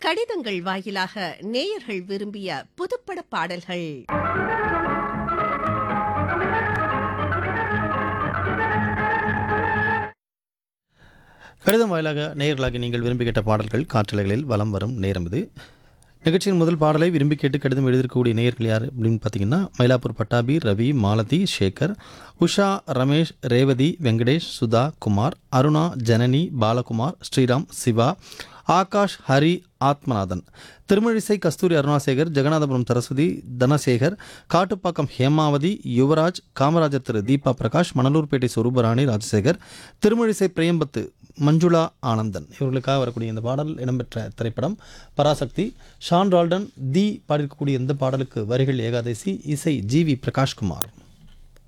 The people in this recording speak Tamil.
கடிதங்கள் வாயிலாக நேயர்கள் விரும்பிய புதுப்பட பாடல்கள் கடிதம் வாயிலாக நேயர்களாகி நீங்கள் விரும்பி கேட்ட பாடல்கள் காற்றலைகளில் வலம் வரும் நேரம் இது நிகழ்ச்சியின் முதல் பாடலை விரும்பி கேட்டு கடிதம் எழுதியிருக்கக்கூடிய நேயர்கள் யார் அப்படின்னு பார்த்தீங்கன்னா மயிலாப்பூர் பட்டாபி ரவி மாலதி சேகர் உஷா ரமேஷ் ரேவதி வெங்கடேஷ் சுதா குமார் அருணா ஜனனி பாலகுமார் ஸ்ரீராம் சிவா ஆகாஷ் ஹரி ஆத்மநாதன் திருமழிசை கஸ்தூரி அருணாசேகர் ஜெகநாதபுரம் சரஸ்வதி தனசேகர் காட்டுப்பாக்கம் ஹேமாவதி யுவராஜ் காமராஜர் திரு தீபா பிரகாஷ் மணலூர்பேட்டை சொரூபராணி ராஜசேகர் திருமழிசை பிரேம்பத்து மஞ்சுளா ஆனந்தன் இவர்களுக்காக வரக்கூடிய இந்த பாடல் இடம்பெற்ற திரைப்படம் பராசக்தி ஷான் ரால்டன் தி பாடியிருக்கக்கூடிய இந்த பாடலுக்கு வரிகள் ஏகாதசி இசை ஜி வி பிரகாஷ்குமார்